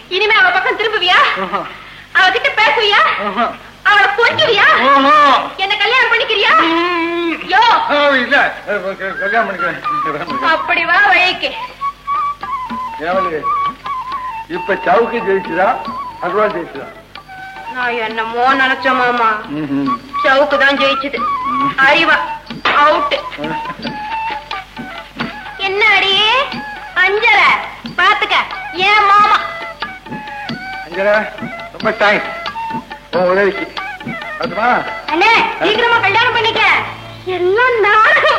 இனிமே அவ பக்கம் திரும்புவியா ஆஹா. அவகிட்ட பேசுவியா ஆஹா. அவளை கொஞ்சுவியா ஆஹா. என்ன கல்யாணம் பண்ணிக்கிறியா ம். யோ ஆ, இல்ல அஹ், க- கல்யாணம் பண்ணிக்கிறேன் கல்யாணம் பண்ணிக்கிறேன். அப்படி வா வழிக்கு ஏவலி இப்ப சவுக்கு ஜெயிச்சுதா அல்வா ஜெயிச்சுதா நான் என்னமோ நினைச்சேன் மாமா ம்ஹும். சவுக்கு தான் ஜெயிச்சது அறிவா அவுட் என்ன அடியே அஞ்சர பாத்துக்க ஏன் மாமா அஞ்சனா ரொம்ப தேங்க்ஸ் உன் உதவிக்கு அதுமா அண்ணே சீக்கிரமா கல்யாணம் பண்ணிக்க எல்லாம் நாடகம்